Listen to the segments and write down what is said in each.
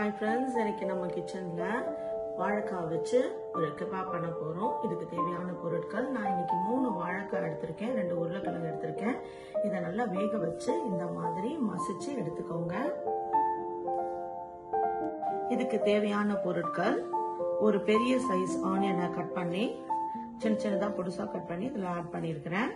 hi friends இன்னைக்கு நம்ம கிச்சனில் வாழைக்காய் வச்சு ஒரு கெபாப் பண்ண போகிறோம் இதுக்கு தேவையான பொருட்கள் நான் இன்னைக்கு மூணு வாழைக்காய் எடுத்திருக்கேன் ரெண்டு உருளைக்கிழங்கு எடுத்திருக்கேன் இதை நல்லா வேக வச்சு இந்த மாதிரி மசிச்சு எடுத்துக்கோங்க இதுக்கு தேவையான பொருட்கள் ஒரு பெரிய சைஸ் ஆனியனை கட் பண்ணி சின்ன சின்னதாக பொடுசாக கட் பண்ணி இதில் ஆட் பண்ணியிருக்கிறேன்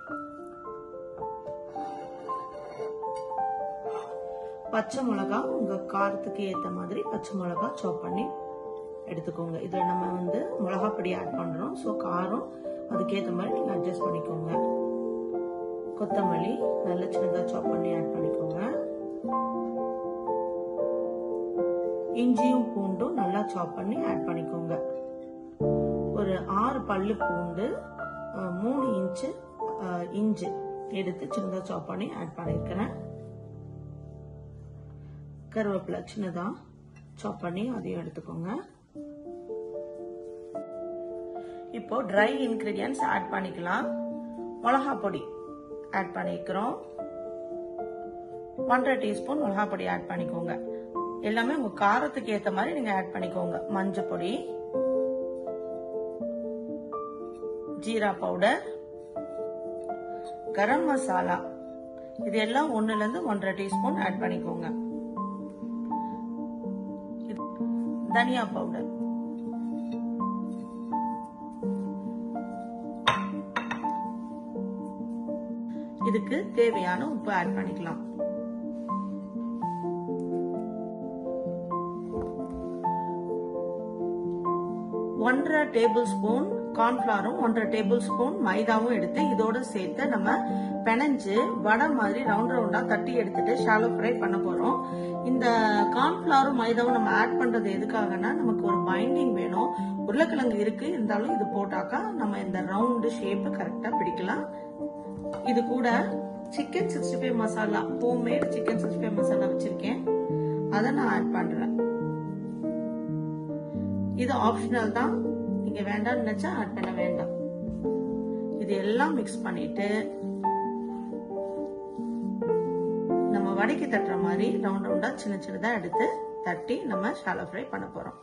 பச்சை மிளகா உங்க காரத்துக்கு ஏத்த மாதிரி பச்சை மிளகா சாப் பண்ணி எடுத்துக்கோங்க இதுல நம்ம வந்து மிளகா பொடி ஆட் பண்றோம் ஸோ காரம் அதுக்கேற்ற மாதிரி நீங்க அட்ஜஸ்ட் பண்ணிக்கோங்க கொத்தமல்லி நல்ல சின்னதா சாப் பண்ணி ஆட் பண்ணிக்கோங்க இஞ்சியும் பூண்டும் நல்லா சாப் பண்ணி ஆட் பண்ணிக்கோங்க ஒரு ஆறு பல்லு பூண்டு மூணு இன்ச்சு இஞ்சி எடுத்து சின்னதா சாப் பண்ணி ஆட் பண்ணியிருக்கிறேன் கருவேப்பிலை சின்னதா சாப் பண்ணி அதையும் எடுத்துக்கோங்க இப்போ ட்ரை இன்கிரீடியன்ஸ் ஆட் பண்ணிக்கலாம் மிளகா பொடி ஆட் பண்ணிக்கிறோம் ஒன்றரை டீஸ்பூன் மிளகா பொடி ஆட் பண்ணிக்கோங்க எல்லாமே உங்க காரத்துக்கு ஏத்த மாதிரி நீங்க ஆட் பண்ணிக்கோங்க மஞ்சள் பொடி ஜீரா பவுடர் கரம் மசாலா இது எல்லாம் ஒன்னுல இருந்து ஒன்றரை டீஸ்பூன் ஆட் பண்ணிக்கோங்க தனியா பவுடர் இதுக்கு தேவையான உப்பு ஆட் பண்ணிக்கலாம் ஒன்றரை டேபிள் ஸ்பூன் கார்ன்ஃபிளவரும் ஒன்றரை டேபிள் ஸ்பூன் மைதாவும் எடுத்து இதோட சேர்த்து நம்ம பெனஞ்சு வடை மாதிரி ரவுண்ட் ரவுண்டா தட்டி எடுத்துட்டு ஷாலோ ஃப்ரை பண்ண போறோம் இந்த கார்ன்ஃபிளவரும் மைதாவும் நம்ம ஆட் பண்றது எதுக்காகனா நமக்கு ஒரு பைண்டிங் வேணும் உருளைக்கிழங்கு இருக்கு இருந்தாலும் இது போட்டாக்கா நம்ம இந்த ரவுண்டு ஷேப் கரெக்டா பிடிக்கலாம் இது கூட chicken sixty five masala homemade chicken sixty five masala வச்சிருக்கேன் அதை நான் ஆட் பண்றேன் இது ஆப்ஷனல் தான் நீங்க வேண்டாம்னு நினைச்சா ஆட் பண்ண வேண்டாம் இது எல்லாம் மிக்ஸ் பண்ணிட்டு நம்ம வடைக்கு தட்டுற மாதிரி ரவுண்ட் ரவுண்டா சின்ன சின்னதா எடுத்து தட்டி நம்ம ஷாலோ ஃப்ரை பண்ண போறோம்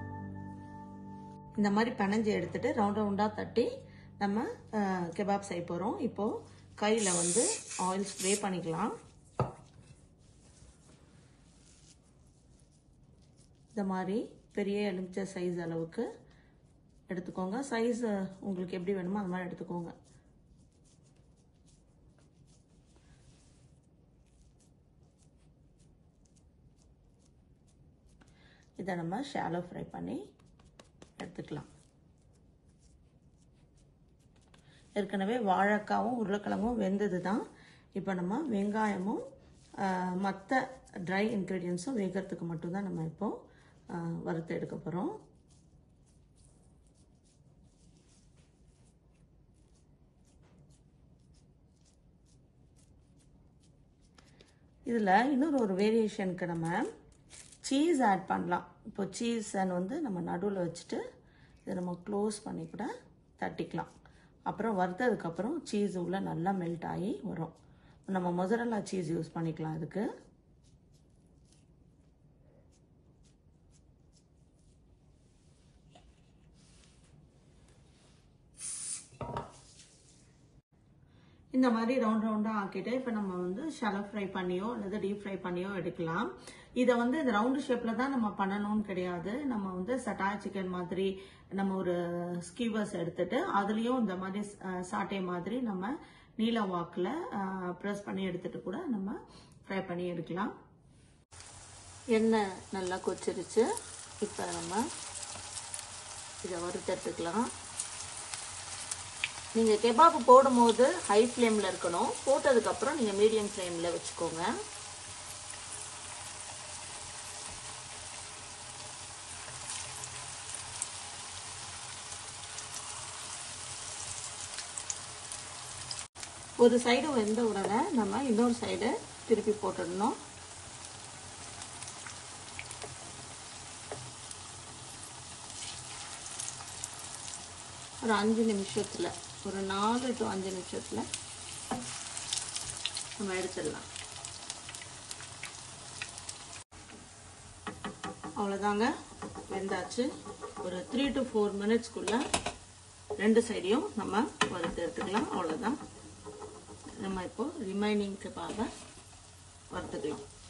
இந்த மாதிரி பனஞ்சு எடுத்துட்டு ரவுண்ட் ரவுண்டா தட்டி நம்ம கெபாப் செய்ய போறோம் இப்போ கையில வந்து ஆயில் ஸ்ப்ரே பண்ணிக்கலாம் இந்த மாதிரி பெரிய எலுமிச்சை சைஸ் அளவுக்கு எடுத்துக்கோங்க சைஸ் உங்களுக்கு எப்படி வேணுமோ அது மாதிரி எடுத்துக்கோங்க இதை நம்ம ஷாலோ ஃப்ரை பண்ணி எடுத்துக்கலாம் ஏற்கனவே வாழைக்காவும் உருளைக்கிழங்கும் வெந்தது தான் இப்போ நம்ம வெங்காயமும் மற்ற ட்ரை இன்க்ரீடியன்ஸும் வேகிறதுக்கு மட்டும்தான் நம்ம இப்போது வறுத்து எடுக்க போகிறோம் இதில் இன்னொரு ஒரு வேரியேஷனுக்கு நம்ம சீஸ் ஆட் பண்ணலாம் இப்போ சீஸை வந்து நம்ம நடுவில் வச்சுட்டு இதை நம்ம க்ளோஸ் பண்ணி கூட தட்டிக்கலாம் அப்புறம் வறுத்ததுக்கப்புறம் சீஸ் உள்ள நல்லா மெல்ட் ஆகி வரும் நம்ம மொசரல்லா சீஸ் யூஸ் பண்ணிக்கலாம் இதுக்கு இந்த மாதிரி ரவுண்ட் ரவுண்டாக ஆக்கிட்டு இப்போ நம்ம வந்து ஷலோ ஃப்ரை பண்ணியோ அல்லது டீப் ஃப்ரை பண்ணியோ எடுக்கலாம் இதை வந்து இந்த ரவுண்டு ஷேப்பில் தான் நம்ம பண்ணணும்னு கிடையாது நம்ம வந்து சட்டாய் சிக்கன் மாதிரி நம்ம ஒரு ஸ்கீவர்ஸ் எடுத்துட்டு அதுலேயும் இந்த மாதிரி சாட்டை மாதிரி நம்ம நீல வாக்கில் ப்ரெஸ் பண்ணி எடுத்துட்டு கூட நம்ம ஃப்ரை பண்ணி எடுக்கலாம் எண்ணெய் நல்லா கொச்சிருச்சு இப்போ நம்ம இதை வறுத்தெடுத்துக்கலாம் நீங்கள் கெபாப் போடும்போது ஹை ஃப்ளேமில் இருக்கணும் போட்டதுக்கப்புறம் நீங்கள் மீடியம் ஃப்ளேமில் வச்சுக்கோங்க ஒரு சைடு வெந்த உடனே நம்ம இன்னொரு சைடு திருப்பி போட்டுடணும் ஒரு அஞ்சு நிமிஷத்தில் ஒரு நாலு டு அஞ்சு நிமிஷத்தில் நம்ம எடுத்துடலாம் அவ்வளோதாங்க வெந்தாச்சு ஒரு த்ரீ டு ஃபோர் மினிட்ஸ்க்குள்ள ரெண்டு சைடையும் நம்ம வறுத்து எடுத்துக்கலாம் அவ்வளோதான் நம்ம இப்போ ரிமைனிங்க்கு பாக வறுத்துக்கலாம்